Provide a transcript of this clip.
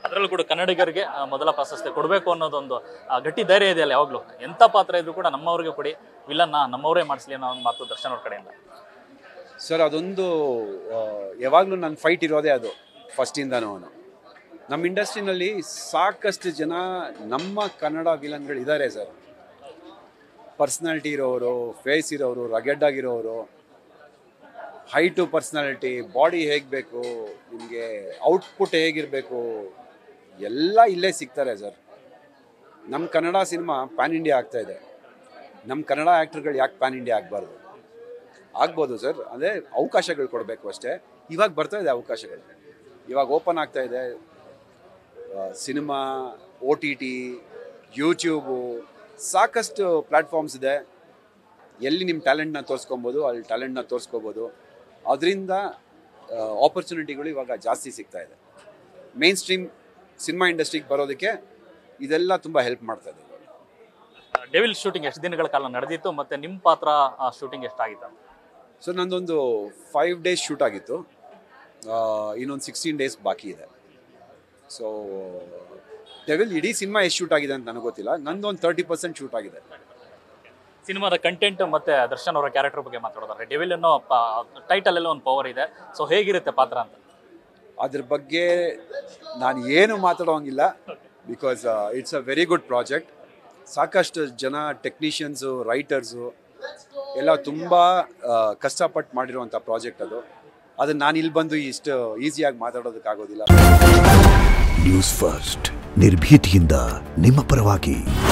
ಅದರಲ್ಲೂ ಕೂಡ ಕನ್ನಡಿಗರಿಗೆ ಆ, ಮೊದಲ ಪ್ರಾಶಸ್ತ್ಯ ಕೊಡಬೇಕು ಅನ್ನೋದೊಂದು ಆ, ಗಟ್ಟಿ ಧೈರ್ಯ ಇದೆಯಲ್ಲ ಯಾವಾಗಲೂ ಎಂಥ ಪಾತ್ರ ಇದ್ರೂ ಕೂಡ ನಮ್ಮವ್ರಿಗೆ ಕೊಡಿ ವಿಲನ್ನ ನಮ್ಮವರೇ ಮಾಡಿಸ್ಲಿ ಅನ್ನೋ ಒಂದು ಮಾತು ದರ್ಶನ್ ಅವ್ರ ಕಡೆಯಿಂದ ಸರ್ ಅದೊಂದು ಯಾವಾಗಲೂ ನನ್ನ ಫೈಟ್ ಇರೋದೇ ಅದು ಫಸ್ಟಿಂದನೂ ನಮ್ಮ ಇಂಡಸ್ಟ್ರಿನಲ್ಲಿ ಸಾಕಷ್ಟು ಜನ ನಮ್ಮ ಕನ್ನಡ ವಿಲನ್ಗಳಿದ್ದಾರೆ ಸರ್ ಪರ್ಸ್ನಾಲಿಟಿ ಇರೋರು ಫೇಸ್ ಇರೋರು ರಗೆಡ್ ಆಗಿರೋರು ಹೈಟು ಪರ್ಸ್ನಾಲಿಟಿ ಬಾಡಿ ಹೇಗೆ ಬೇಕು ನಿಮಗೆ ಔಟ್ಪುಟ್ ಹೇಗಿರಬೇಕು ಎಲ್ಲ ಇಲ್ಲೇ ಸಿಗ್ತಾರೆ ಸರ್ ನಮ್ಮ ಕನ್ನಡ ಸಿನಿಮಾ ಪ್ಯಾನ್ ಇಂಡಿಯಾ ಆಗ್ತಾ ಇದೆ ನಮ್ಮ ಕನ್ನಡ ಆ್ಯಕ್ಟರ್ಗಳು ಯಾಕೆ ಪ್ಯಾನ್ ಇಂಡಿಯಾ ಆಗಬಾರ್ದು ಆಗ್ಬೋದು ಸರ್ ಅದೇ ಅವಕಾಶಗಳು ಕೊಡಬೇಕು ಅಷ್ಟೇ ಇವಾಗ ಬರ್ತಾ ಇದೆ ಅವಕಾಶಗಳು ಇವಾಗ ಓಪನ್ ಆಗ್ತಾ ಇದೆ cinema O T T YouTube ಸಾಕಷ್ಟು ಪ್ಲ್ಯಾಟ್ಫಾರ್ಮ್ಸ್ ಇದೆ ಎಲ್ಲಿ ನಿಮ್ಮ ಟ್ಯಾಲೆಂಟ್ನ ತೋರಿಸ್ಕೊಬೋದು ಅಲ್ಲಿ ಟ್ಯಾಲೆಂಟ್ನ ತೋರಿಸ್ಕೋಬೋದು ಅದರಿಂದ ಆಪರ್ಚುನಿಟಿಗಳು ಇವಾಗ ಜಾಸ್ತಿ ಸಿಗ್ತಾ ಇದೆ ಮೇನ್ ಸ್ಟ್ರೀಮ್ ಸಿನಿಮಾ ಇಂಡಸ್ಟ್ರಿಗೆ ಬರೋದಕ್ಕೆ ಇದೆಲ್ಲ ತುಂಬ ಹೆಲ್ಪ್ ಮಾಡ್ತಾ ಇದೆ ಡೆವಿಲ್ ಶೂಟಿಂಗ್ ಎಷ್ಟು ದಿನಗಳ ಕಾಲ ನಡೆದಿತ್ತು ಮತ್ತೆ ನಿಮ್ಮ ಪಾತ್ರ ಶೂಟಿಂಗ್ ಎಷ್ಟಾಗಿತ್ತು ಸೊ ನಂದೊಂದು ಫೈವ್ ಡೇಸ್ ಶೂಟ್ ಆಗಿತ್ತು ಇನ್ನೊಂದು ಸಿಕ್ಸ್ಟೀನ್ ಡೇಸ್ ಬಾಕಿ ಇದೆ ಸೊ ಡೆವಿಲ್ ಇಡೀ ಸಿನಿಮಾ ಎಷ್ಟು ಶೂಟ್ ಆಗಿದೆ ಅಂತ ನನಗೆ ಗೊತ್ತಿಲ್ಲ ನಂದೊಂದು ತರ್ಟಿ ಪರ್ಸೆಂಟ್ ಶೂಟ್ ಆಗಿದೆ ಸಿನಿಮಾದ ಕಂಟೆಂಟ್ ಮತ್ತೆ ದರ್ಶನ್ ಅವರ ಕ್ಯಾರೆಕ್ಟರ್ ಬಗ್ಗೆ ಮಾತಾಡೋದಾದ್ರೆ ಡೆವಿಲ್ ಅನ್ನೋ ಟೈಟಲ್ ಎಲ್ಲ ಒಂದು ಪವರ್ ಇದೆ ಸೊ ಹೇಗಿರುತ್ತೆ ಪಾತ್ರ ಅಂತ ಅದ್ರ ಬಗ್ಗೆ ನಾನು ಏನು ಮಾತಾಡೋಂಗಿಲ್ಲ because it's a very good project ಸಾಕಷ್ಟು ಜನ ಟೆಕ್ನಿಷಿಯನ್ಸು ರೈಟರ್ಸು ಎಲ್ಲ ತುಂಬ ಕಷ್ಟಪಟ್ಟು ಮಾಡಿರುವಂಥ ಪ್ರಾಜೆಕ್ಟ್ ಅದು ಅದನ್ನು ನಾನು ಇಲ್ಲಿ ಬಂದು ಇಷ್ಟು ಈಸಿಯಾಗಿ ಮಾತಾಡೋದಕ್ಕಾಗೋದಿಲ್ಲ ನ್ಯೂಸ್ ಫಸ್ಟ್ ನಿರ್ಭೀತಿಯಿಂದ ನಿಮ್ಮ ಪರವಾಗಿ